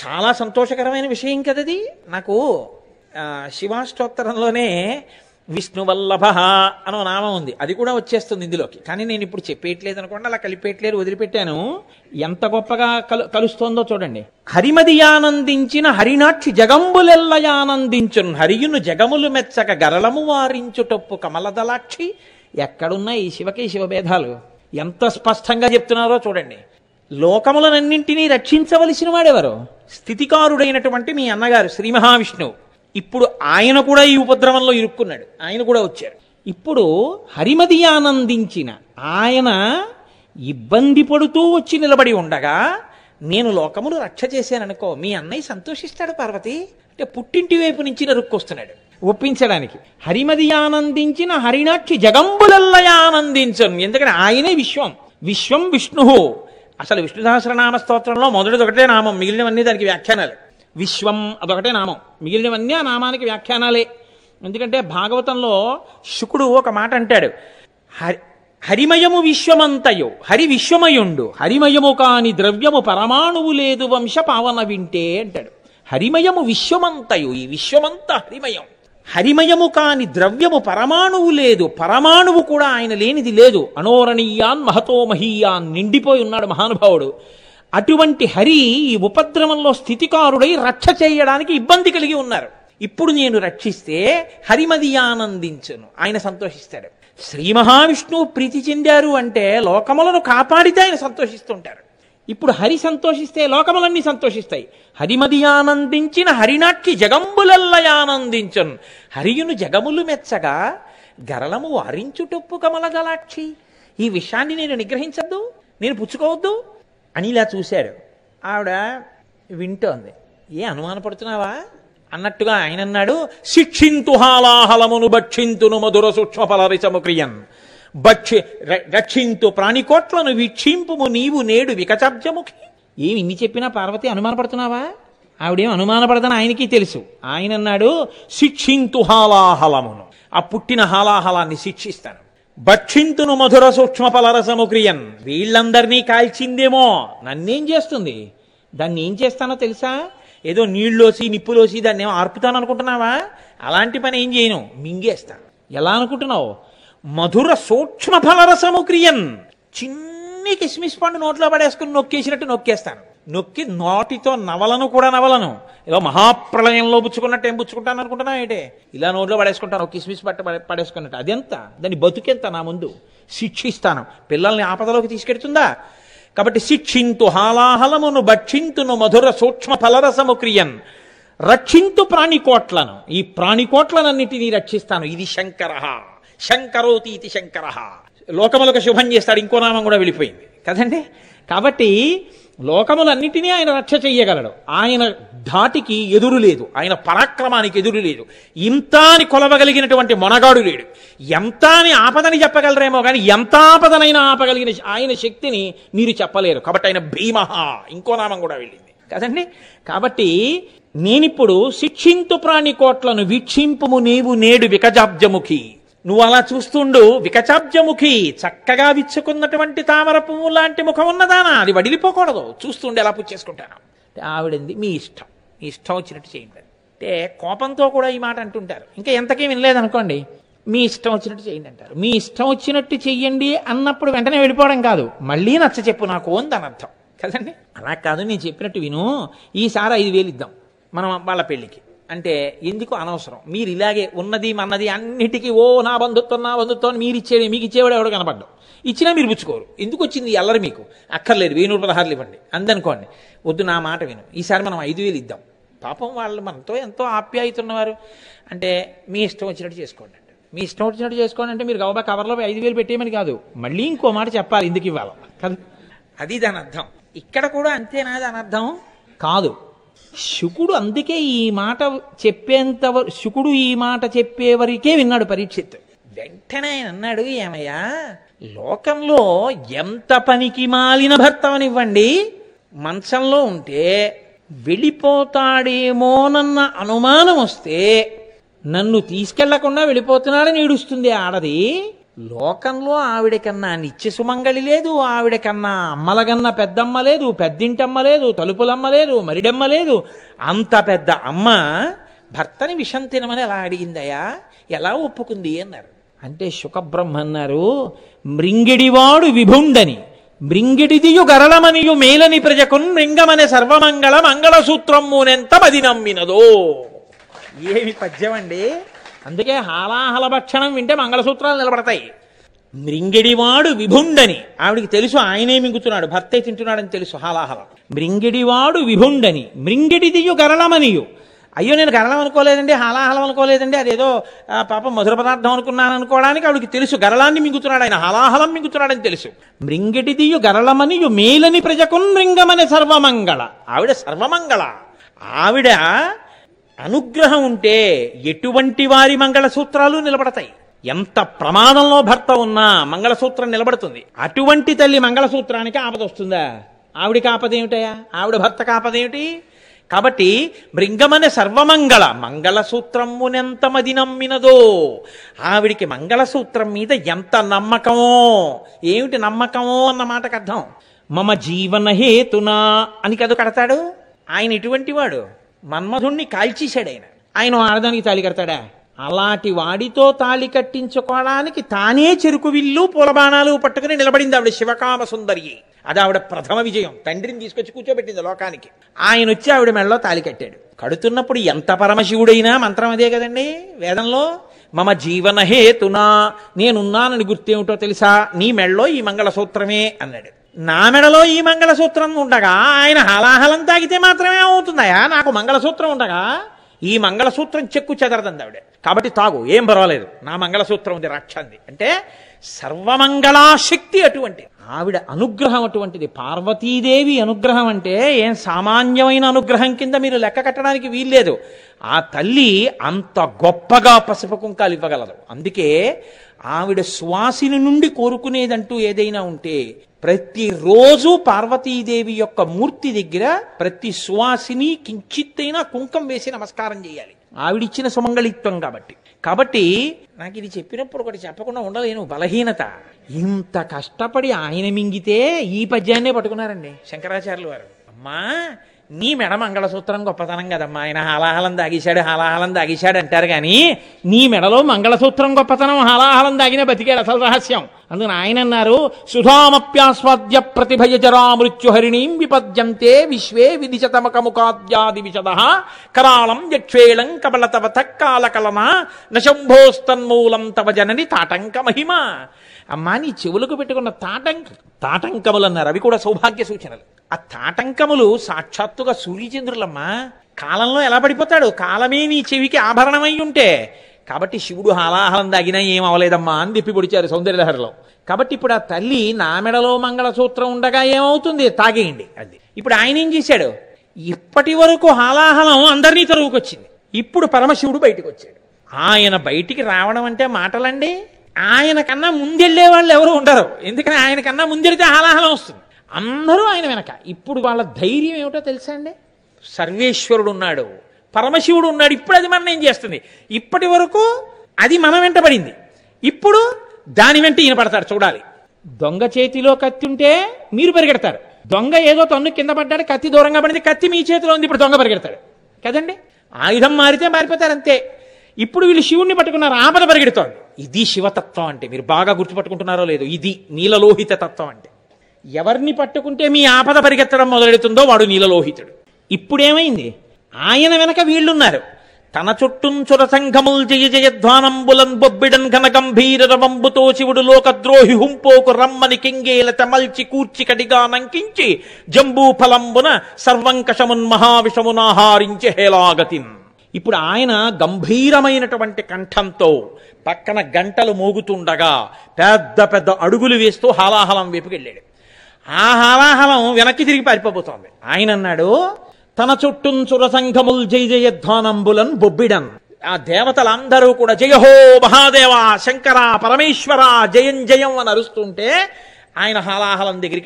చాలా సంతోషకరమైన విషయం కదది నాకు ఆ, శివాష్టోత్తరంలోనే విష్ణువల్లభ అనో నామం ఉంది అది కూడా వచ్చేస్తుంది ఇందులోకి కానీ నేను ఇప్పుడు చెప్పేయట్లేదు అనుకోండి అలా కలిపేయట్లేదు వదిలిపెట్టాను ఎంత గొప్పగా కలు కలుస్తోందో చూడండి హరిమదియానందించిన హరినాక్షి జగంబులెల్లయానందించున్ హరియును జగములు మెచ్చక గరళము వారించుటప్పు కమలదలాక్షి ఎక్కడున్నాయి ఈ శివకి శివభేదాలు ఎంత స్పష్టంగా చెప్తున్నారో చూడండి లోకములనన్నింటినీ రక్షించవలసిన వాడెవరు స్థితికారుడైనటువంటి మీ అన్నగారు శ్రీ మహావిష్ణువు ఇప్పుడు ఆయన కూడా ఈ ఉపద్రవంలో ఇరుక్కున్నాడు ఆయన కూడా వచ్చారు ఇప్పుడు హరిమది ఆనందించిన ఆయన ఇబ్బంది పడుతూ వచ్చి నిలబడి ఉండగా నేను లోకములు రక్ష చేశాననుకో మీ అన్నయ్య సంతోషిస్తాడు పార్వతి అంటే పుట్టింటి వైపు నుంచి నరుక్కొస్తున్నాడు ఒప్పించడానికి హరిమది ఆనందించిన హరినాక్షి జగంబులల్లయ ఆనందించను ఎందుకంటే ఆయనే విశ్వం విశ్వం విష్ణు అసలు విష్ణు సహస్రనామ స్తోత్రంలో మొదటిది ఒకటే నామం మిగిలినవన్నీ దానికి వ్యాఖ్యానాలు విశ్వం అదొకటే నామం మిగిలినవన్నీ ఆ నామానికి వ్యాఖ్యానాలే ఎందుకంటే భాగవతంలో శుకుడు ఒక మాట అంటాడు హరి హరిమయము విశ్వమంతయు హరి విశ్వమయుండు హరిమయము కాని ద్రవ్యము పరమాణువు లేదు వంశ పావన వింటే అంటాడు హరిమయము విశ్వమంతయు ఈ విశ్వమంతా హరిమయం హరిమయము కాని ద్రవ్యము పరమాణువు లేదు పరమాణువు కూడా ఆయన లేనిది లేదు అనోరణీయాన్ మహతో మహీయాన్ నిండిపోయి ఉన్నాడు మహానుభావుడు అటువంటి హరి ఈ ఉపద్రవంలో స్థితికారుడై రక్ష చేయడానికి ఇబ్బంది కలిగి ఉన్నారు ఇప్పుడు నేను రక్షిస్తే హరిమది ఆనందించును ఆయన సంతోషిస్తాడు శ్రీ మహావిష్ణువు ప్రీతి చెందారు అంటే లోకములను కాపాడితే ఆయన సంతోషిస్తుంటారు ఇప్పుడు హరి సంతోషిస్తే లోకములన్నీ సంతోషిస్తాయి హరిమది ఆనందించిన హరినాక్షి జగంబులల్లయానందించను హరియును జగములు మెచ్చగా గరళము వారించుటొప్పు కమలగలాక్షి ఈ విషయాన్ని నేను నిగ్రహించద్దు నేను పుచ్చుకోవద్దు అని ఇలా చూశాడు ఆవిడ వింటోంది ఏ అనుమానపడుతున్నావా అన్నట్టుగా ఆయన అన్నాడు శిక్షింతు హాలాహలమును భక్షింతును మధుర సూక్ష్మ ఫలరిచము క్రియన్ భక్షి ర- రక్షింతు ప్రాణికోట్లను వీక్షింపుము నీవు నేడు వికచబ్జముఖి ఏమి ఇన్ని చెప్పినా పార్వతి అనుమానపడుతున్నావా ఆవిడేం అనుమానపడదని ఆయనకి తెలుసు ఆయన అన్నాడు శిక్షింతు హాలాహలమును ఆ పుట్టిన హాలాహలాన్ని శిక్షిస్తాను భక్షింతును మధుర సూక్ష్మ ఫలరసము క్రియన్ వీళ్ళందరినీ కాల్చిందేమో నన్నేం చేస్తుంది దాన్ని ఏం చేస్తానో తెలుసా ఏదో నీళ్ళోసి నిప్పులోసి దాన్ని ఏమో ఆర్పుతాను అనుకుంటున్నావా అలాంటి పని ఏం చేయను మింగేస్తాను ఎలా అనుకుంటున్నావు మధుర సూక్ష్మ ఫలరసము క్రియన్ చిన్ని కిస్మిస్ పండు నోట్లో పడేసుకుని నొక్కేసినట్టు నొక్కేస్తాను నొక్కి నోటితో నవలను కూడా నవలను ఏదో మహాప్రళయంలో పుచ్చుకున్నట్టు ఏం పుచ్చుకుంటాను అనుకుంటున్నా ఏంటే ఇలా నోట్లో పడేసుకుంటాను ఒక కిస్మిస్ పట్ట పడే- పడేసుకున్నట్టు అదెంత దాని బతుకెంత నా ముందు శిక్షిస్తాను పిల్లల్ని ఆపదలోకి తీసుకెడుతుందా కాబట్టి శిక్షింతు హాలాహలమును భక్షింతును మధుర సూక్ష్మ ఫలరసము క్రియన్ రక్షింతు ప్రాణికోట్లను ఈ ప్రాణికోట్లనన్నిటినీ రక్షిస్తాను ఇది శంకర శంకరోతి ఇది శంకర లోకములకు శుభం చేస్తాడు ఇంకో నామం కూడా వెళ్ళిపోయింది కదండి కాబట్టి లోకములన్నిటినీ ఆయన రక్ష చెయ్యగలడు ఆయన ధాటికి ఎదురు లేదు ఆయన పరాక్రమానికి ఎదురు లేదు ఇంత అని కొలవగలిగినటువంటి మొనగాడు లేడు ఎంత అని ఆపదని చెప్పగలరేమో కానీ ఎంత ఆపదనైనా ఆపగలిగిన ఆయన శక్తిని మీరు చెప్పలేరు కాబట్టి ఆయన భీమహ ఇంకో నామం కూడా వెళ్ళింది కదండి కాబట్టి నేనిప్పుడు శిక్షింతు ప్రాణికోట్లను వీక్షింపుము నీవు నేడు వికజాబ్జముఖి నువ్వు అలా చూస్తుండు వికచాబ్జముఖి చక్కగా విచ్చుకున్నటువంటి తామర పువ్వు లాంటి ముఖం ఉన్నదానా అది వడిలిపోకూడదు చూస్తుండే ఎలా పుచ్చేసుకుంటాను అంటే ఆవిడంది మీ ఇష్టం మీ ఇష్టం వచ్చినట్టు చేయండి అంటే కోపంతో కూడా ఈ మాట అంటుంటారు ఇంకా ఎంతకీ వినలేదనుకోండి మీ ఇష్టం వచ్చినట్టు చేయండి అంటారు మీ ఇష్టం వచ్చినట్టు చెయ్యండి అన్నప్పుడు వెంటనే వెళ్ళిపోవడం కాదు మళ్ళీ నచ్చ చెప్పు నాకు అని దాని అర్థం కదండి అలా కాదు నేను చెప్పినట్టు విను ఈసారి ఐదు వేలు ఇద్దాం మనం వాళ్ళ పెళ్ళికి అంటే ఎందుకు అనవసరం మీరు ఇలాగే ఉన్నది మన్నది అన్నిటికీ ఓ నా బంధుత్వం నా బంధుత్వం అని మీరు ఇచ్చేది మీకు ఇచ్చేవాడు ఎవడు కనపడ్డం ఇచ్చినా మీరు పుచ్చుకోరు ఎందుకు వచ్చింది ఈ అల్లరి మీకు అక్కర్లేదు వెయ్యి నూట పదహారులు ఇవ్వండి అందనుకోండి వద్దు నా మాట విను ఈసారి మనం ఐదు వేలు ఇద్దాం పాపం వాళ్ళు మనతో ఎంతో ఆప్యాయతున్నవారు అంటే మీ ఇష్టం వచ్చినట్టు చేసుకోండి అంటే మీ ఇష్టం వచ్చినట్టు చేసుకోండి అంటే మీరు గవబా కవర్లో ఐదు వేలు పెట్టేయమని కాదు మళ్ళీ ఇంకో మాట చెప్పాలి ఎందుకు ఇవ్వాలి కదా అది దాని అర్థం ఇక్కడ కూడా అంతేనా దాని అర్థం కాదు శుకుడు అందుకే ఈ మాట చెప్పేంత వర- శుకుడు ఈ మాట చెప్పేవరకే విన్నాడు పరీక్షిత్ వెంటనే ఆయన అన్నాడు ఏమయ్యా లోకంలో ఎంత పనికి మాలిన భర్తవనివ్వండి మంచంలో ఉంటే వెళ్ళిపోతాడేమోనన్న అనుమానం వస్తే నన్ను తీసుకెళ్లకుండా వెళ్ళిపోతున్నాడని ఏడుస్తుంది ఆడది లోకంలో ఆవిడ కన్నా నిత్య సుమంగళి లేదు ఆవిడ కన్నా అమ్మల కన్నా పెద్దమ్మ లేదు పెద్దింటమ్మ లేదు తలుపులమ్మ లేదు మరిడమ్మ లేదు అంత పెద్ద అమ్మ భర్తని విషం తినమని ఎలా అడిగిందయ్యా ఎలా ఒప్పుకుంది అన్నారు అంటే శుకబ్రహ్మ అన్నారు మృంగిడివాడు విభుండని మృంగిడిదియు గరళమనియు మేలని ప్రజకున్ మృంగమనే సర్వమంగళ మంగళసూత్రమ్మునెంత మది నమ్మినదో ఏమి పద్యం అండి అందుకే హాలాహల భక్షణం వింటే మంగళసూత్రాలు నిలబడతాయి మృంగిడివాడు విభుండని ఆవిడికి తెలుసు ఆయనే మింగుతున్నాడు భర్తే తింటున్నాడని తెలుసు హాలాహలం మృంగిడివాడు విభుండని మృంగిడిదియు గరళమనియు అయ్యో నేను గరళం అనుకోలేదండి హాలాహలం అనుకోలేదండి అదేదో ఆ, పాపం మధుర పదార్థం అనుకున్నాను అనుకోవడానికి ఆవిడికి తెలుసు గరళాన్ని మింగుతున్నాడు ఆయన హాలాహలం మింగుతున్నాడని తెలుసు మృంగిడిదియు గరళమనియు మేలని ప్రజకున్ మృంగమని సర్వమంగళ ఆవిడ సర్వమంగళ ఆవిడ అనుగ్రహం ఉంటే ఎటువంటి వారి మంగళసూత్రాలు నిలబడతాయి ఎంత ప్రమాదంలో భర్త ఉన్నా మంగళసూత్రం నిలబడుతుంది అటువంటి తల్లి మంగళసూత్రానికి ఆపద వస్తుందా ఆవిడికి ఆపద ఏమిటయా ఆవిడ భర్తకు ఆపద ఏమిటి కాబట్టి మృంగమనే సర్వమంగళ మంగళసూత్రమునెంత మది నమ్మినదో ఆవిడికి మంగళసూత్రం మీద ఎంత నమ్మకమో ఏమిటి నమ్మకమో అన్న మాటకు అర్థం మమ జీవన హేతునా అని కదా కడతాడు ఆయన ఇటువంటి వాడు మన్మధుణ్ణి కాల్చేశాడు ఆయన ఆయన ఆడదానికి తాళి కడతాడా అలాంటి వాడితో తాళి కట్టించుకోవడానికి తానే చెరుకు విల్లు పూలబాణాలు పట్టుకుని నిలబడింది ఆవిడ శివకామ సుందరి అది ఆవిడ ప్రథమ విజయం తండ్రిని తీసుకొచ్చి కూర్చోబెట్టింది లోకానికి ఆయన వచ్చి ఆవిడ మెడలో తాళి కట్టాడు కడుతున్నప్పుడు ఎంత పరమశివుడైనా మంత్రం అదే కదండి వేదంలో మమ జీవన హేతునా నేనున్నానని గుర్తేమిటో తెలుసా నీ మెడలో ఈ మంగళసూత్రమే అన్నాడు నా మెడలో ఈ మంగళసూత్రం ఉండగా ఆయన హలాహలం తాగితే మాత్రమే అవుతుందయా నాకు మంగళసూత్రం ఉండగా ఈ మంగళసూత్రం చెక్కు చెదరదంది ఆవిడ కాబట్టి తాగు ఏం పర్వాలేదు నా మంగళసూత్రం ఉంది రక్షంది అంటే సర్వమంగళాశక్తి అటువంటి ఆవిడ అనుగ్రహం అటువంటిది పార్వతీదేవి అనుగ్రహం అంటే ఏం సామాన్యమైన అనుగ్రహం కింద మీరు లెక్క కట్టడానికి వీల్లేదు ఆ తల్లి అంత గొప్పగా పసుపు కుంకాలు ఇవ్వగలదు అందుకే ఆవిడ సువాసిని నుండి కోరుకునేదంటూ ఏదైనా ఉంటే ప్రతిరోజు పార్వతీదేవి యొక్క మూర్తి దగ్గర ప్రతి సువాసిని కించిత్తైనా కుంకం వేసి నమస్కారం చేయాలి ఆవిడిచ్చిన సుమంగళిత్వం కాబట్టి కాబట్టి నాకు ఇది చెప్పినప్పుడు ఒకటి చెప్పకుండా ఉండలేను బలహీనత ఇంత కష్టపడి ఆయన మింగితే ఈ పద్యాన్నే పట్టుకున్నారండి శంకరాచార్యులు వారు అమ్మా నీ మెడ మంగళసూత్రం గొప్పతనం కదమ్మా ఆయన హాలాహలం దాగేశాడు హాలాహలం దాగేశాడు అంటారు కానీ నీ మెడలో మంగళసూత్రం గొప్పతనం హాలాహలం దాగిన బతికాడు అసలు రహస్యం అందుకని ఆయన అన్నారు సుధామప్యాస్వాద్య ప్రతిభయజరా మృత్యుహరిణీం విపద్యంతే విశ్వే విదిశతమకముఖాద్యాది విశద కరాళం యక్షేళం కబలతవత కాలకలన నశంభోస్తన్మూలం తవ జనని తాటంక మహిమ అమ్మా నీ చెవులకు పెట్టుకున్న తాటంక తాటంకములు అన్నారు అవి కూడా సౌభాగ్య సూచనలు ఆ తాటంకములు సాక్షాత్తుగా సూర్యచంద్రులమ్మా కాలంలో ఎలా పడిపోతాడు కాలమే నీ చెవికి ఆభరణమై ఉంటే కాబట్టి శివుడు హాలాహలం దాగినా ఏం అవలేదమ్మా అని తిప్పి పొడిచారు సౌందర్యలహరిలో కాబట్టి ఇప్పుడు ఆ తల్లి నా మెడలో మంగళసూత్రం ఉండగా ఏమవుతుంది తాగేయండి అది ఇప్పుడు ఆయన ఏం చేశాడు ఇప్పటి వరకు హాలాహలం అందరినీ తరువుకొచ్చింది ఇప్పుడు పరమశివుడు బయటకు వచ్చాడు ఆయన బయటికి రావడం అంటే మాటలండి ఆయన కన్నా ముందెళ్ళే వాళ్ళు ఎవరు ఉండరు ఎందుకని ఆయన కన్నా ముందెడితే హాలాహలం వస్తుంది అందరూ ఆయన వెనక ఇప్పుడు వాళ్ళ ధైర్యం ఏమిటో తెలుసా అండి సర్వేశ్వరుడు ఉన్నాడు పరమశివుడు ఉన్నాడు ఇప్పుడు అది మనం ఏం చేస్తుంది ఇప్పటి వరకు అది మన వెంట పడింది ఇప్పుడు దాని వెంట ఈయన పడతాడు చూడాలి దొంగ చేతిలో కత్తి ఉంటే మీరు పరిగెడతారు దొంగ ఏదో తన్ను కింద పడ్డాడు కత్తి దూరంగా పడింది కత్తి మీ చేతిలో ఉంది ఇప్పుడు దొంగ పరిగెడతాడు కదండి ఆయుధం మారితే మారిపోతారు అంతే ఇప్పుడు వీళ్ళు శివుణ్ణి పట్టుకున్నారు ఆపద పరిగెడుతోంది ఇది శివతత్వం అంటే మీరు బాగా గుర్తుపట్టుకుంటున్నారో లేదో ఇది నీలలోహిత తత్వం అంటే ఎవరిని పట్టుకుంటే మీ ఆపద పరిగెత్తడం మొదలెడుతుందో వాడు నీలలోహితుడు ఇప్పుడేమైంది ఆయన వెనక వీళ్ళున్నారు తన చుట్టం చురసంఘముల్ జయ జయధ్వానంబులన్ బొబ్బిడన్ ఘన గంభీర రవంబుతో శివుడు లోకద్రోహి హుంపోకు రమ్మని కింగేల తమల్చి కూర్చి కడిగా నంకించి జంబూ ఫలంబున సర్వంకషమున్ మహావిషమునాహారించి హేలాగతిన్ ఇప్పుడు ఆయన గంభీరమైనటువంటి కంఠంతో పక్కన గంటలు మోగుతుండగా పెద్ద పెద్ద అడుగులు వేస్తూ హాలాహలం వైపుకి వెళ్ళాడు ఆ హాలాహలం వెనక్కి తిరిగి పారిపోబోతోంది ఆయన అన్నాడు తన చుట్టూ చురసంఘముల్ జయ జయధ్వానంబులన్ బొబ్బిడన్ ఆ దేవతలందరూ కూడా జయహో మహాదేవ శంకర పరమేశ్వర జయం జయం అని అరుస్తుంటే ఆయన హాలాహలం దగ్గరికి వెళ్ళాడు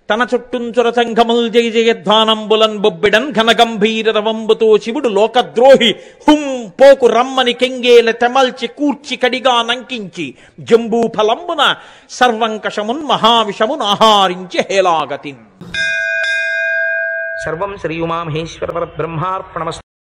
తన చుట్టుంచుర సంఘముల్ జయ జయధ్వానంబులన్ బొబ్బిడన్ ఘనగంభీర రవంబుతో శివుడు లోకద్రోహి హుం పోకు రమ్మని కెంగేల తెమల్చి కూర్చి కడిగా నంకించి జంబూ ఫలంబున సర్వంకషమున్ మహావిషమున్ ఆహారించి హేలాగతిన్ సర్వం శ్రీ ఉమామహేశ్వర బ్రహ్మార్పణమస్తు